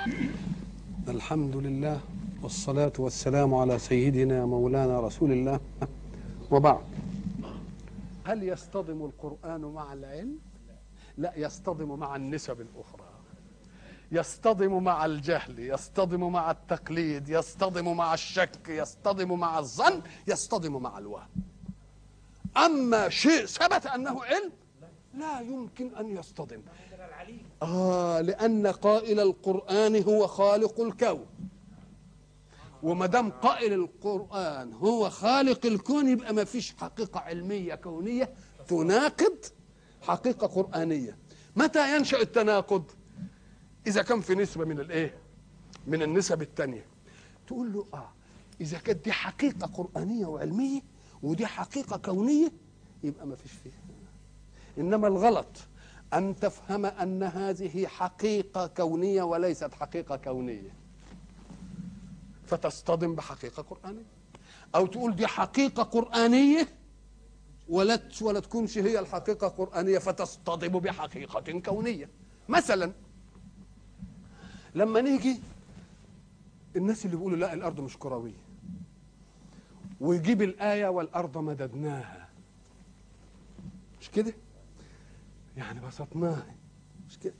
الحمد لله والصلاة والسلام على سيدنا مولانا رسول الله وبعد هل يصطدم القرآن مع العلم؟ لا يصطدم مع النسب الأخرى يصطدم مع الجهل يصطدم مع التقليد يصطدم مع الشك يصطدم مع الظن يصطدم مع الوهم أما شيء ثبت أنه علم لا يمكن أن يصطدم آه لأن قائل القرآن هو خالق الكون وما دام قائل القرآن هو خالق الكون يبقى ما فيش حقيقة علمية كونية تناقض حقيقة قرآنية متى ينشأ التناقض إذا كان في نسبة من الإيه من النسب التانية تقول له آه إذا كانت دي حقيقة قرآنية وعلمية ودي حقيقة كونية يبقى ما فيش فيها إنما الغلط أن تفهم أن هذه حقيقة كونية وليست حقيقة كونية فتصطدم بحقيقة قرآنية أو تقول دي حقيقة قرآنية ولا ولا تكونش هي الحقيقة قرآنية فتصطدم بحقيقة كونية مثلا لما نيجي الناس اللي بيقولوا لا الأرض مش كروية ويجيب الآية والأرض مددناها مش كده؟ يعني بسطناها مش كده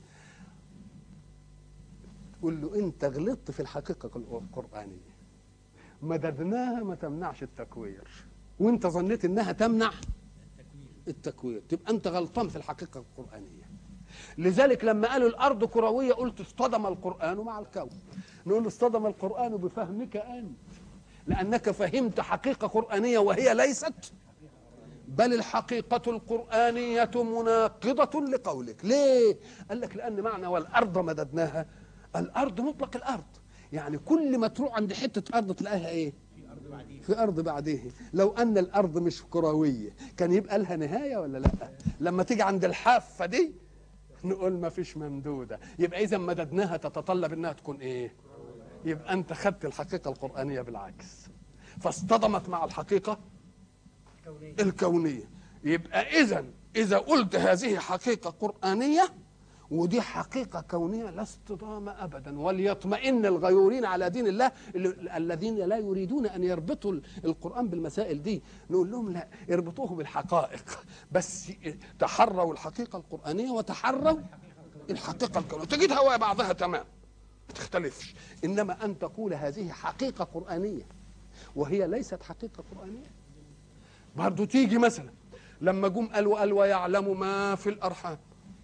تقول له انت غلطت في الحقيقه القرانيه مددناها ما تمنعش التكوير وانت ظنيت انها تمنع التكوير تبقى انت غلطان في الحقيقه القرانيه لذلك لما قالوا الارض كرويه قلت اصطدم القران مع الكون نقول اصطدم القران بفهمك انت لانك فهمت حقيقه قرانيه وهي ليست بل الحقيقة القرآنية مناقضة لقولك ليه؟ قال لك لأن معنى والأرض مددناها الأرض مطلق الأرض يعني كل ما تروح عند حتة أرض تلاقيها إيه؟ في أرض بعديه لو أن الأرض مش كروية كان يبقى لها نهاية ولا لا لما تيجي عند الحافة دي نقول ما فيش ممدودة يبقى إذا مددناها تتطلب إنها تكون إيه يبقى أنت خدت الحقيقة القرآنية بالعكس فاصطدمت مع الحقيقة الكونية يبقى إذا إذا قلت هذه حقيقة قرآنية ودي حقيقة كونية لا اصطدام أبدا وليطمئن الغيورين على دين الله الذين لا يريدون أن يربطوا القرآن بالمسائل دي نقول لهم لا اربطوه بالحقائق بس تحروا الحقيقة القرآنية وتحروا الحقيقة الكونية تجدها بعضها تمام ما تختلفش إنما أن تقول هذه حقيقة قرآنية وهي ليست حقيقة قرآنية برضه تيجي مثلا لما جم قالوا قال ويعلم ما في الارحام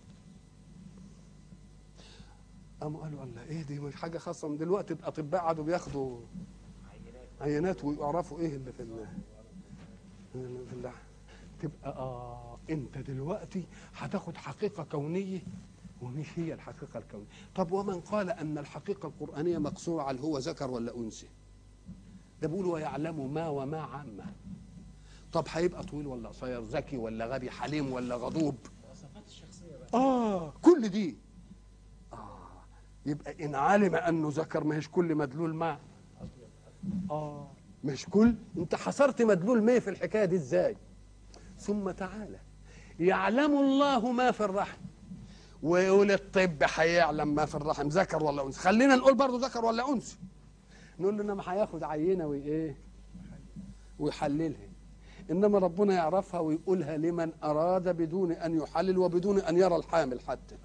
قاموا قالوا الله ايه دي مش حاجه خاصه من دلوقتي الاطباء قعدوا بياخدوا عينات ويعرفوا ايه اللي في ال في اللحم تبقى اه انت دلوقتي هتاخد حقيقه كونيه ومش هي الحقيقه الكونيه طب ومن قال ان الحقيقه القرانيه مقصوره على هو ذكر ولا انثى ده بيقول ويعلم ما وما عامه طب هيبقى طويل ولا قصير ذكي ولا غبي حليم ولا غضوب وصفات الشخصيه بقى اه كل دي اه يبقى ان علم انه ذكر ما هيش كل مدلول ما اه مش كل انت حصرت مدلول ما في الحكايه دي ازاي ثم تعالى يعلم الله ما في الرحم ويقول الطب هيعلم ما في الرحم ذكر ولا انثى خلينا نقول برضه ذكر ولا انثى نقول له انما هياخد عينه وايه ويحللها انما ربنا يعرفها ويقولها لمن اراد بدون ان يحلل وبدون ان يرى الحامل حتى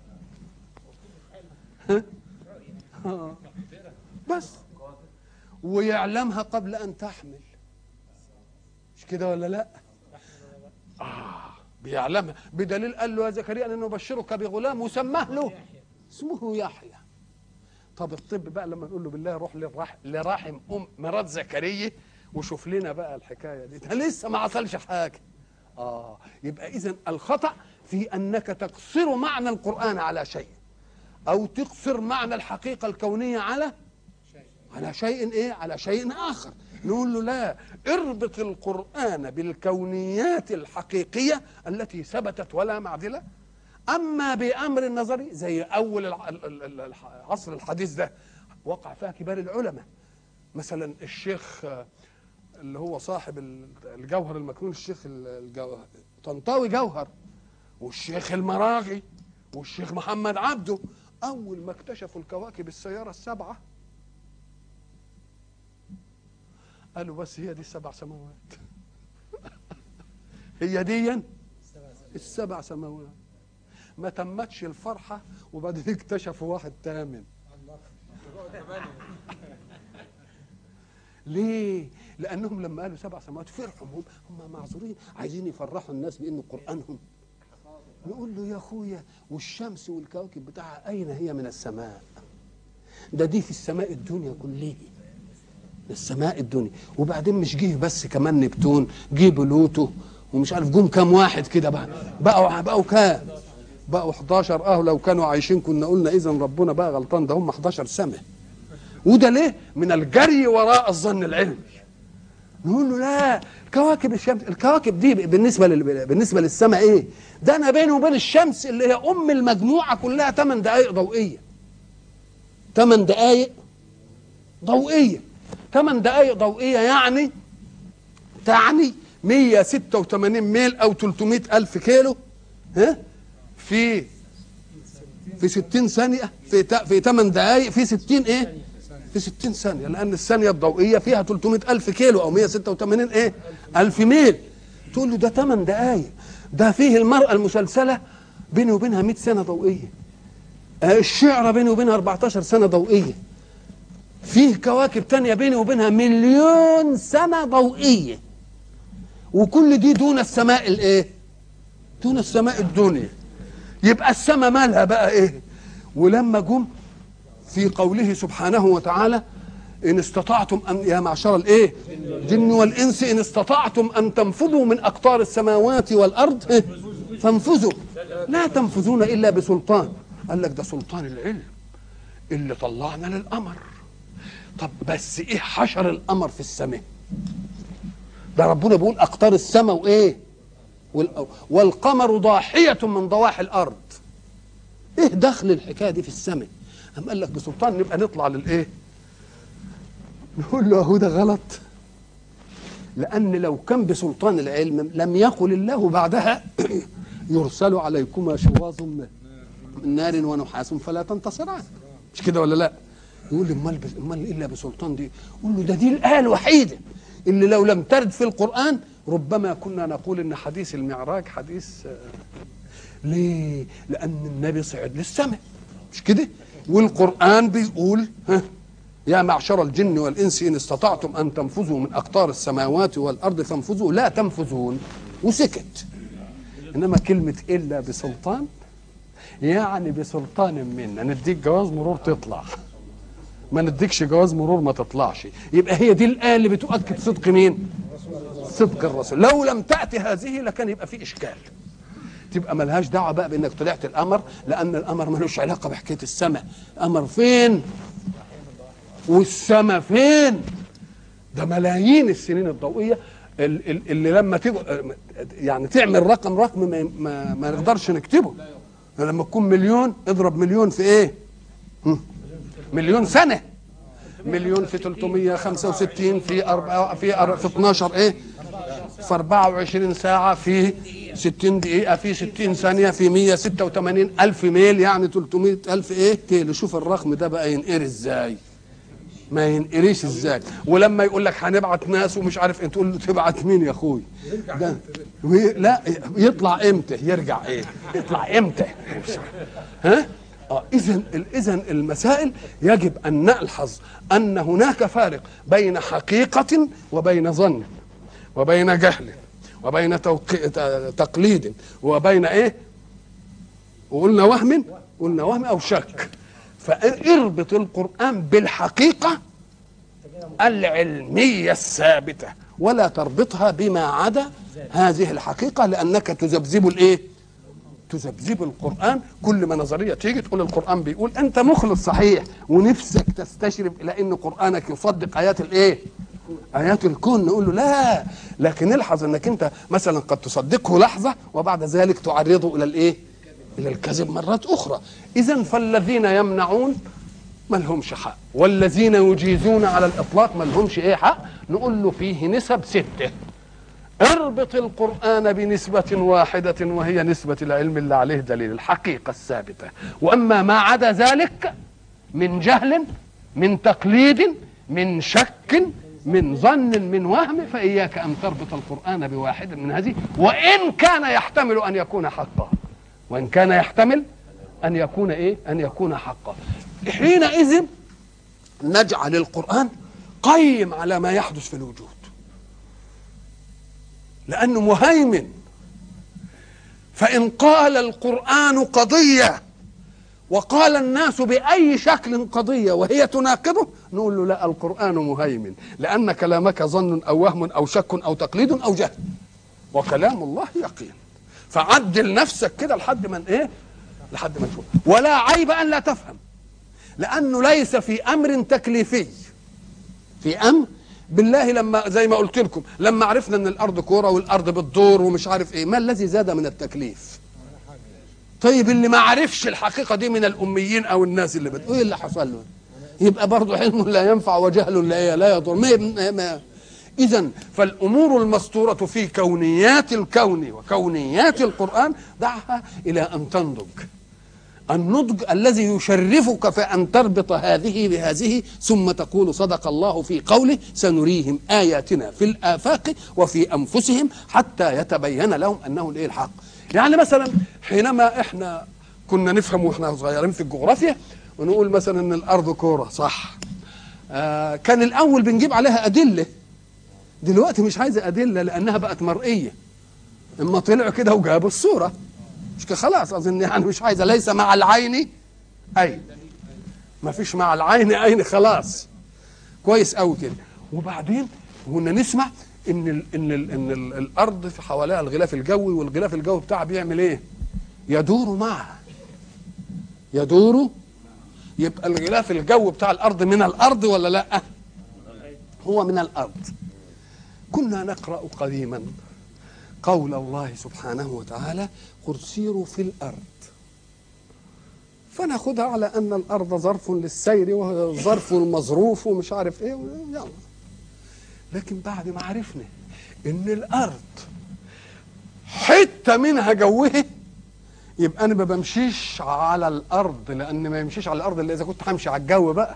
ها؟ بس ويعلمها قبل ان تحمل مش كده ولا لا آه بيعلمها بدليل قال له يا زكريا ان نبشرك بغلام وسماه له اسمه يحيى طب الطب بقى لما نقول له بالله روح للرح... لرحم ام مرات زكريا وشوف لنا بقى الحكايه دي ده لسه ما حصلش حاجه اه يبقى اذا الخطا في انك تقصر معنى القران على شيء او تقصر معنى الحقيقه الكونيه على على شيء ايه على شيء اخر نقول له لا اربط القران بالكونيات الحقيقيه التي ثبتت ولا معدله اما بامر النظري زي اول الع- ال- ال- ال- العصر الحديث ده وقع فيها كبار العلماء مثلا الشيخ آه، اللي هو صاحب ال- الجوهر المكنون الشيخ ال- الجو- طنطاوي جوهر والشيخ المراغي والشيخ محمد عبده اول ما اكتشفوا الكواكب السياره السبعه قالوا بس هي دي السبع سماوات هي دي السبع سماوات ما تمتش الفرحه وبعدين اكتشفوا واحد تامن ليه؟ لانهم لما قالوا سبع سماوات فرحوا هم هم معذورين عايزين يفرحوا الناس بان قرانهم نقول له يا اخويا والشمس والكواكب بتاعها اين هي من السماء؟ ده دي في السماء الدنيا كلها السماء الدنيا وبعدين مش جه بس كمان نبتون جه بلوتو ومش عارف جم كام واحد كده بقى بقوا بقوا كام بقوا 11 اه لو كانوا عايشين كنا قلنا اذا ربنا بقى غلطان ده هم 11 سنه وده ليه من الجري وراء الظن العلمي نقول له لا كواكب الشمس الكواكب دي بالنسبه لل... بالنسبه للسماء ايه ده انا بينه وبين الشمس اللي هي ام المجموعه كلها 8 دقائق ضوئيه 8 دقائق ضوئيه 8 دقائق ضوئيه يعني تعني 186 ميل او 300 الف كيلو ها في في 60 ثانيه في في 8 دقائق في 60 ايه في 60 ثانيه لان الثانيه الضوئيه فيها 300 الف كيلو او 186 ايه الف ميل تقول له ده 8 دقائق ده فيه المراه المسلسله بيني وبينها 100 سنه ضوئيه الشعره بيني وبينها 14 سنه ضوئيه فيه كواكب تانية بيني وبينها مليون سنة ضوئية وكل دي دون السماء الايه دون السماء الدنيا يبقى السماء مالها بقى ايه ولما جم في قوله سبحانه وتعالى ان استطعتم ان يا معشر الايه الجن والانس ان استطعتم ان تنفذوا من اقطار السماوات والارض إيه؟ فانفذوا لا تنفذون الا بسلطان قال لك ده سلطان العلم اللي طلعنا للقمر طب بس ايه حشر القمر في السماء ده ربنا بيقول اقطار السماء وايه والقمر ضاحية من ضواحي الارض ايه دخل الحكايه دي في السماء قام قال لك بسلطان نبقى نطلع للايه نقول له هو ده غلط لان لو كان بسلطان العلم لم يقل الله بعدها يرسل عليكما شواظ من نار ونحاس فلا تنتصران مش كده ولا لا يقول لي امال امال الا بسلطان دي يقول له ده دي الايه الوحيده اللي لو لم ترد في القران ربما كنا نقول ان حديث المعراج حديث ليه لان النبي صعد للسماء مش كده والقران بيقول ها يا معشر الجن والانس ان استطعتم ان تنفذوا من اقطار السماوات والارض فانفذوا لا تنفذون وسكت انما كلمه الا بسلطان يعني بسلطان منا نديك جواز مرور تطلع ما نديكش جواز مرور ما تطلعش يبقى هي دي الايه اللي بتؤكد صدق مين صدق الرسول لو لم تاتي هذه لكان يبقى في اشكال تبقى ملهاش دعوه بقى بانك طلعت القمر لان القمر ملوش علاقه بحكايه السماء القمر فين والسماء فين ده ملايين السنين الضوئيه اللي لما تيجي يعني تعمل رقم رقم ما, ما, ما نقدرش نكتبه لما تكون مليون اضرب مليون في ايه مليون سنه مليون في 365 في أربعة في أر... في 12 ايه في 24 ساعة في 60 دقيقة في 60 ثانية في 186 ألف ميل يعني 300 ألف إيه كيلو شوف الرقم ده بقى ينقري إزاي ما ينقريش إزاي ولما يقول لك هنبعت ناس ومش عارف إيه تقول له تبعت مين يا أخوي ده لا يطلع إمتى يرجع إيه يطلع إمتى ها اه اذا اذا المسائل يجب ان نلحظ ان هناك فارق بين حقيقه وبين ظن وبين جهل وبين تقليد وبين ايه وقلنا وهم قلنا وهم او شك فاربط القران بالحقيقه العلميه الثابته ولا تربطها بما عدا هذه الحقيقه لانك تذبذب الايه تذبذب القرآن كل ما نظرية تيجي تقول القرآن بيقول أنت مخلص صحيح ونفسك تستشرف إلى أن قرآنك يصدق آيات الإيه؟ آيات الكون نقول له لا لكن الحظ أنك أنت مثلا قد تصدقه لحظة وبعد ذلك تعرضه إلى الإيه؟ إلى الكذب مرات أخرى إذا فالذين يمنعون ما لهمش حق والذين يجيزون على الإطلاق ما لهمش إيه حق نقول له فيه نسب ستة اربط القرآن بنسبة واحدة وهي نسبة العلم اللي عليه دليل الحقيقة الثابتة وأما ما عدا ذلك من جهل من تقليد من شك من ظن من وهم فإياك أن تربط القرآن بواحد من هذه وإن كان يحتمل أن يكون حقا وإن كان يحتمل أن يكون إيه أن يكون حقا حينئذ نجعل القرآن قيم على ما يحدث في الوجود لأنه مهيمن فإن قال القرآن قضية وقال الناس بأي شكل قضية وهي تناقضه نقول له لا القرآن مهيمن لأن كلامك ظن أو وهم أو شك أو تقليد أو جهل وكلام الله يقين فعدل نفسك كده لحد من إيه لحد ما تشوف ولا عيب أن لا تفهم لأنه ليس في أمر تكليفي في أمر بالله لما زي ما قلت لكم لما عرفنا ان الارض كوره والارض بتدور ومش عارف ايه ما الذي زاد من التكليف طيب اللي ما عرفش الحقيقه دي من الاميين او الناس اللي بتقول ايه اللي حصل له يبقى برضه علم لا ينفع وجهل لا لا يضر ما, ما اذا فالامور المسطوره في كونيات الكون وكونيات القران دعها الى ان تنضج النضج الذي يشرفك في أن تربط هذه بهذه ثم تقول صدق الله في قوله سنريهم آياتنا في الآفاق وفي أنفسهم حتى يتبين لهم أنه الإيه الحق يعني مثلا حينما إحنا كنا نفهم وإحنا صغيرين في الجغرافيا ونقول مثلا أن الأرض كورة صح آه كان الأول بنجيب عليها أدلة دلوقتي مش عايزة أدلة لأنها بقت مرئية اما طلعوا كده وجابوا الصوره مش كده خلاص اظن يعني مش عايزه ليس مع العين اي ما فيش مع العين عين خلاص كويس قوي كده وبعدين كنا نسمع ان ال ان ال ان ال الارض في حواليها الغلاف الجوي والغلاف الجوي بتاعها بيعمل ايه يدور معها يدور يبقى الغلاف الجوي بتاع الارض من الارض ولا لا هو من الارض كنا نقرا قديما قول الله سبحانه وتعالى قل سيروا في الارض فناخدها على ان الارض ظرف للسير وظرف المظروف ومش عارف ايه يلا لكن بعد ما عرفنا ان الارض حته منها جوه يبقى انا ما بمشيش على الارض لان ما يمشيش على الارض الا اذا كنت همشي على الجو بقى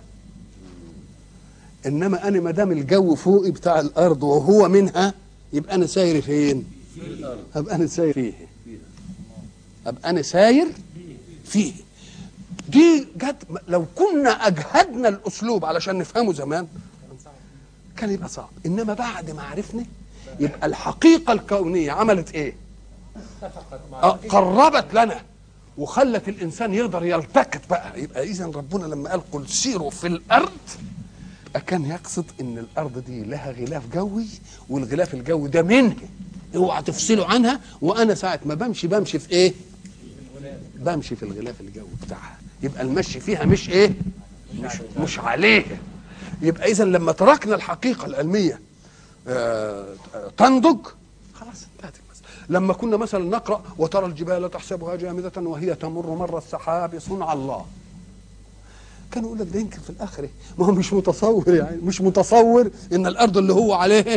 انما انا ما دام الجو فوقي بتاع الارض وهو منها يبقى انا ساير فين؟ ابقى انا ساير فيه ابقى انا ساير فيه دي جت لو كنا اجهدنا الاسلوب علشان نفهمه زمان كان يبقى صعب انما بعد ما عرفنا يبقى الحقيقه الكونيه عملت ايه آه قربت لنا وخلت الانسان يقدر يلتقط بقى يبقى اذا ربنا لما قال قل سيروا في الارض كان يقصد ان الارض دي لها غلاف جوي والغلاف الجوي ده منه اوعى تفصلوا عنها وانا ساعه ما بمشي بمشي في ايه بمشي في الغلاف الجوي بتاعها يبقى المشي فيها مش ايه مش, مش عليه يبقى اذا لما تركنا الحقيقه العلميه آه تنضج خلاص انتهت المسألة لما كنا مثلا نقرا وترى الجبال تحسبها جامده وهي تمر مر السحاب صنع الله كان يقول لك ده يمكن في الاخره ما هو مش متصور يعني مش متصور ان الارض اللي هو عليه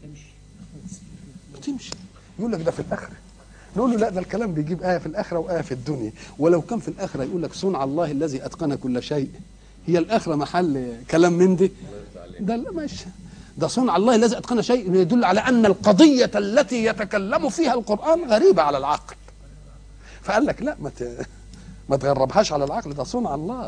بتمشي يقول لك ده في الاخره نقول له لا ده الكلام بيجيب ايه في الاخره وايه في الدنيا ولو كان في الاخره يقول لك صنع الله الذي اتقن كل شيء هي الاخره محل كلام من دي ده لا مش ده صنع الله الذي اتقن شيء يدل على ان القضيه التي يتكلم فيها القران غريبه على العقل فقال لك لا ما ما تغربهاش على العقل ده صنع الله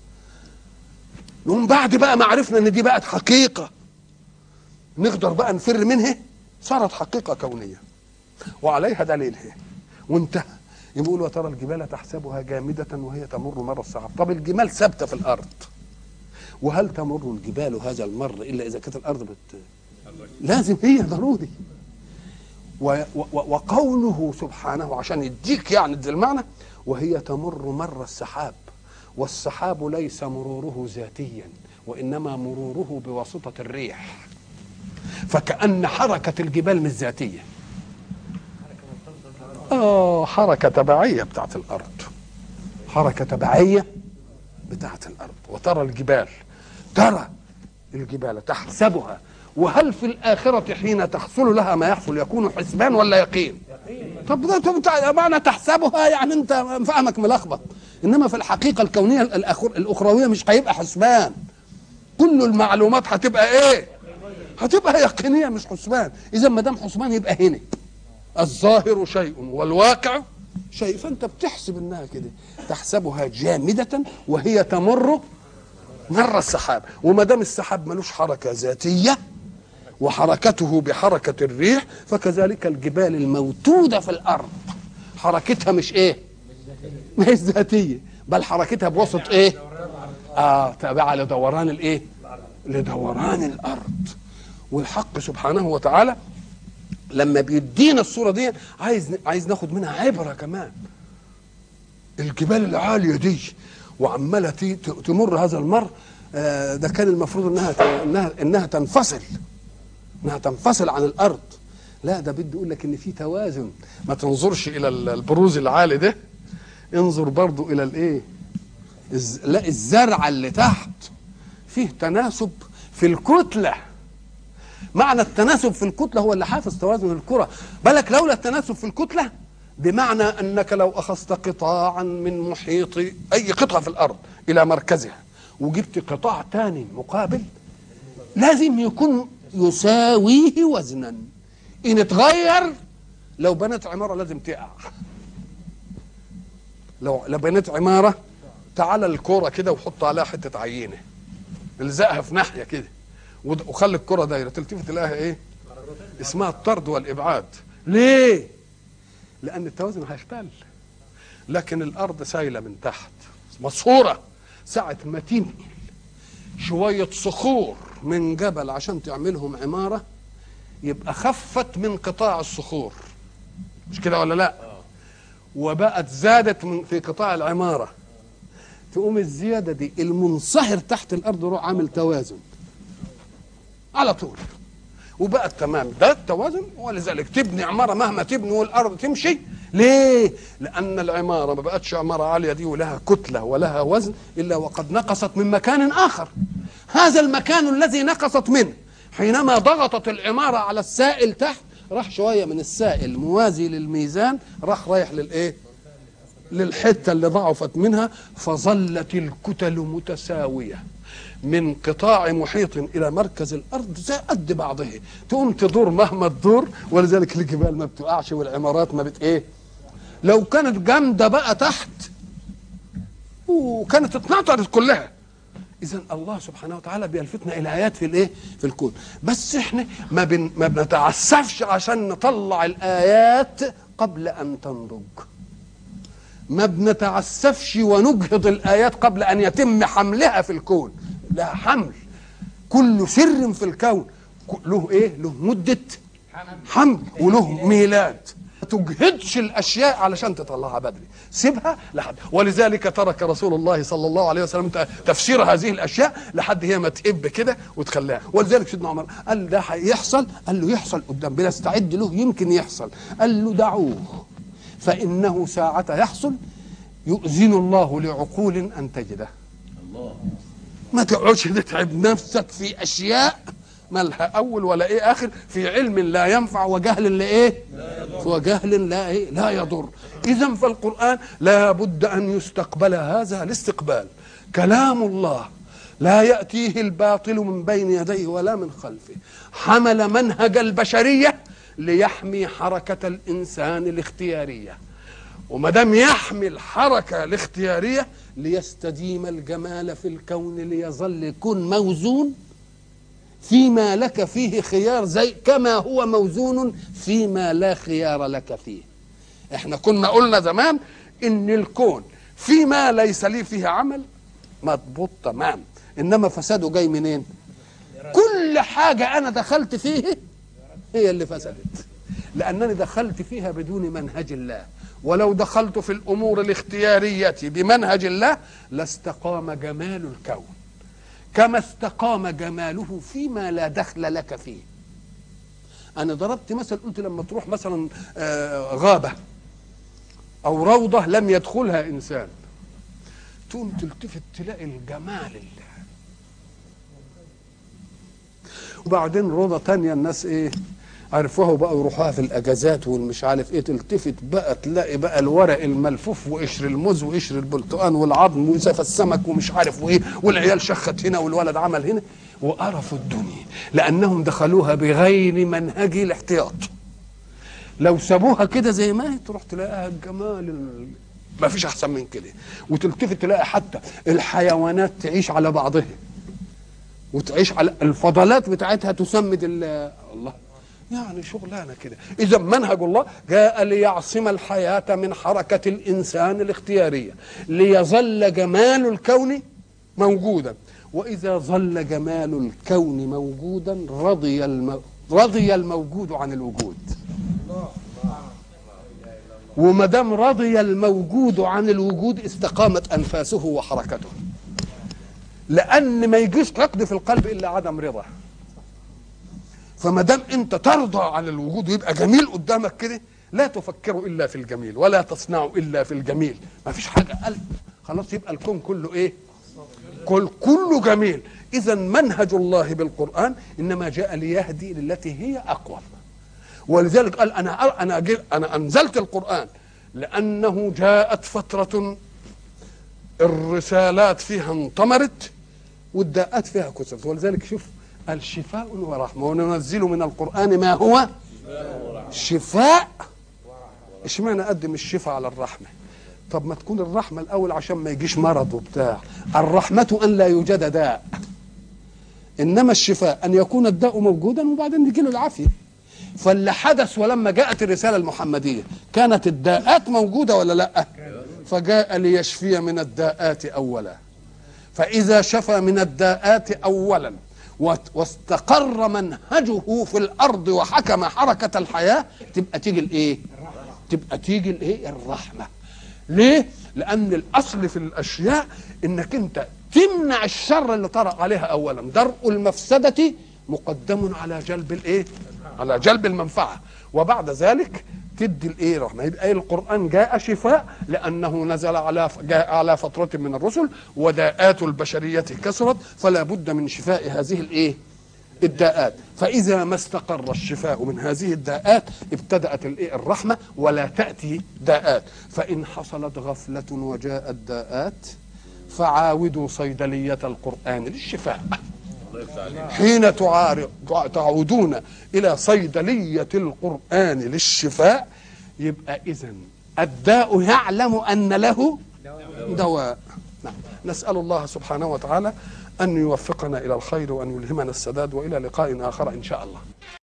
ومن بعد بقى ما عرفنا ان دي بقت حقيقه نقدر بقى نفر منها صارت حقيقه كونيه وعليها دليلها وانتهى يقول وترى الجبال تحسبها جامدة وهي تمر مر السحاب طب الجمال ثابتة في الأرض وهل تمر الجبال هذا المر إلا إذا كانت الأرض بت... لازم هي ضروري و... و... وقوله سبحانه عشان يديك يعني المعنى وهي تمر مر السحاب والسحاب ليس مروره ذاتيا وإنما مروره بواسطة الريح فكأن حركة الجبال مش ذاتية اه حركه تبعيه بتاعت الارض حركه تبعيه بتاعت الارض وترى الجبال ترى الجبال تحسبها وهل في الآخرة حين تحصل لها ما يحصل يكون حسبان ولا يقين طب ده طب انت معنى تحسبها يعني انت فهمك ملخبط انما في الحقيقه الكونيه الأخر- الاخرويه مش هيبقى حسبان كل المعلومات هتبقى ايه هتبقى يقينيه مش حسبان اذا ما دام حسبان يبقى هنا الظاهر شيء والواقع شيء فانت بتحسب انها كده تحسبها جامده وهي تمر مر السحاب وما دام السحاب ملوش حركه ذاتيه وحركته بحركه الريح فكذلك الجبال الموتوده في الارض حركتها مش ايه ما هي ذاتيه بل حركتها بوسط ايه اه تابعه لدوران الايه لدوران الارض والحق سبحانه وتعالى لما بيدينا الصوره دي عايز عايز ناخد منها عبره كمان الجبال العاليه دي وعماله تي- ت- تمر هذا المر آه، ده كان المفروض انها ت- انها انها تنفصل انها تنفصل عن الارض لا ده بده يقول لك ان في توازن ما تنظرش الى ال- البروز العالي ده انظر برضو الى الايه الز- لا الزرعه اللي تحت فيه تناسب في الكتله معنى التناسب في الكتله هو اللي حافظ توازن الكره بالك لولا التناسب في الكتله بمعنى انك لو اخذت قطاعا من محيط اي قطعه في الارض الى مركزها وجبت قطاع تاني مقابل لازم يكون يساويه وزنا ان اتغير لو بنت عماره لازم تقع لو لو بنيت عماره تعالى الكوره كده وحط عليها حته عينه الزقها في ناحيه كده ود- وخلي الكره دايره تلتفت تلاقيها ايه اسمها الطرد والابعاد ليه لان التوازن هيختل لكن الارض سايله من تحت مصهوره ساعه ما تنقل شويه صخور من جبل عشان تعملهم عماره يبقى خفت من قطاع الصخور مش كده ولا لا وبقت زادت من في قطاع العماره تقوم الزياده دي المنصهر تحت الارض يروح عامل توازن على طول وبقى تمام ده التوازن ولذلك تبني عماره مهما تبني والارض تمشي ليه؟ لان العماره ما بقتش عماره عاليه دي ولها كتله ولها وزن الا وقد نقصت من مكان اخر هذا المكان الذي نقصت منه حينما ضغطت العماره على السائل تحت راح شويه من السائل موازي للميزان راح رايح للايه؟ للحته اللي ضعفت منها فظلت الكتل متساويه من قطاع محيط الى مركز الارض زي قد بعضها تقوم تدور مهما تدور ولذلك الجبال ما بتقعش والعمارات ما بت ايه لو كانت جامده بقى تحت وكانت اتنطرت كلها اذا الله سبحانه وتعالى بيلفتنا الى ايات في الايه في الكون بس احنا ما, بن ما بنتعسفش عشان نطلع الايات قبل ان تنضج ما بنتعسفش ونجهض الايات قبل ان يتم حملها في الكون لا حمل كل سر في الكون ك- له ايه له مده حمل وله ميلاد ما تجهدش الاشياء علشان تطلعها بدري سيبها لحد ولذلك ترك رسول الله صلى الله عليه وسلم ت- تفسير هذه الاشياء لحد هي ما تئب كده وتخليها ولذلك سيدنا عمر قال ده هيحصل قال له يحصل قدام بنستعد له يمكن يحصل قال له دعوه فإنه ساعة يحصل يؤذن الله لعقول أن تجده ما تقعدش تتعب نفسك في أشياء ما لها أول ولا إيه آخر في علم لا ينفع وجهل لا إيه وجهل لا إيه لا يضر إذا فالقرآن لا بد أن يستقبل هذا الاستقبال كلام الله لا يأتيه الباطل من بين يديه ولا من خلفه حمل منهج البشرية ليحمي حركة الإنسان الاختيارية وما دام يحمي الحركة الاختيارية ليستديم الجمال في الكون ليظل يكون موزون فيما لك فيه خيار زي كما هو موزون فيما لا خيار لك فيه احنا كنا قلنا زمان ان الكون فيما ليس لي فيه عمل مضبوط تمام انما فساده جاي منين كل حاجة انا دخلت فيه هي اللي فسدت لانني دخلت فيها بدون منهج الله ولو دخلت في الامور الاختياريه بمنهج الله لاستقام جمال الكون كما استقام جماله فيما لا دخل لك فيه انا ضربت مثل قلت لما تروح مثلا آه، غابه او روضه لم يدخلها انسان تقوم تلتفت تلاقي الجمال اللي بعدين روضه تانية الناس ايه عرفوها وبقوا يروحوها في الاجازات والمش عارف ايه تلتفت بقى تلاقي بقى الورق الملفوف وقشر الموز وقشر البرتقال والعظم وسف السمك ومش عارف وايه والعيال شخت هنا والولد عمل هنا وقرفوا الدنيا لانهم دخلوها بغير منهج الاحتياط لو سابوها كده زي ما هي تروح تلاقيها الجمال ال- ما فيش احسن من كده وتلتفت تلاقي حتى الحيوانات تعيش على بعضها وتعيش على الفضلات بتاعتها تسمد ال- الله يعني شغلانه كده اذا منهج الله جاء ليعصم الحياه من حركه الانسان الاختياريه ليظل جمال الكون موجودا واذا ظل جمال الكون موجودا رضي الم... رضي الموجود عن الوجود وما دام رضي الموجود عن الوجود استقامت انفاسه وحركته لان ما يجيش عقد في القلب الا عدم رضا فما دام انت ترضى عن الوجود ويبقى جميل قدامك كده لا تفكر الا في الجميل ولا تصنع الا في الجميل ما فيش حاجه قلب خلاص يبقى الكون كله ايه كل كله جميل اذا منهج الله بالقران انما جاء ليهدي للتي هي اقوى ولذلك قال انا انا جي- انا انزلت القران لانه جاءت فتره الرسالات فيها انطمرت والداءات فيها كثرت ولذلك شوف الشفاء ورحمه وننزل من القران ما هو شفاء اشمعنى اقدم الشفاء على الرحمه طب ما تكون الرحمه الاول عشان ما يجيش مرض وبتاع الرحمه ان لا يوجد داء انما الشفاء ان يكون الداء موجودا وبعدين يجي له العافيه فاللي حدث ولما جاءت الرساله المحمديه كانت الداءات موجوده ولا لا فجاء ليشفي من الداءات اولا فاذا شفى من الداءات اولا وات- واستقر منهجه في الارض وحكم حركه الحياه تبقى تيجي الايه تبقى تيجي الايه الرحمه ليه لان الاصل في الاشياء انك انت تمنع الشر اللي طرأ عليها اولا درء المفسده مقدم على جلب الايه على جلب المنفعه وبعد ذلك تدي الايه رحمه يبقى إيه القران جاء شفاء لانه نزل على جاء على فتره من الرسل وداءات البشريه كثرت فلا بد من شفاء هذه الايه الداءات فإذا ما استقر الشفاء من هذه الداءات ابتدأت الإيه؟ الرحمة ولا تأتي داءات فإن حصلت غفلة وجاءت داءات فعاودوا صيدلية القرآن للشفاء حين تعار- تع- تعودون إلى صيدلية القرآن للشفاء يبقى إذن الداء يعلم أن له دواء نعم. نسأل الله سبحانه وتعالى أن يوفقنا إلى الخير وأن يلهمنا السداد وإلى لقاء آخر إن شاء الله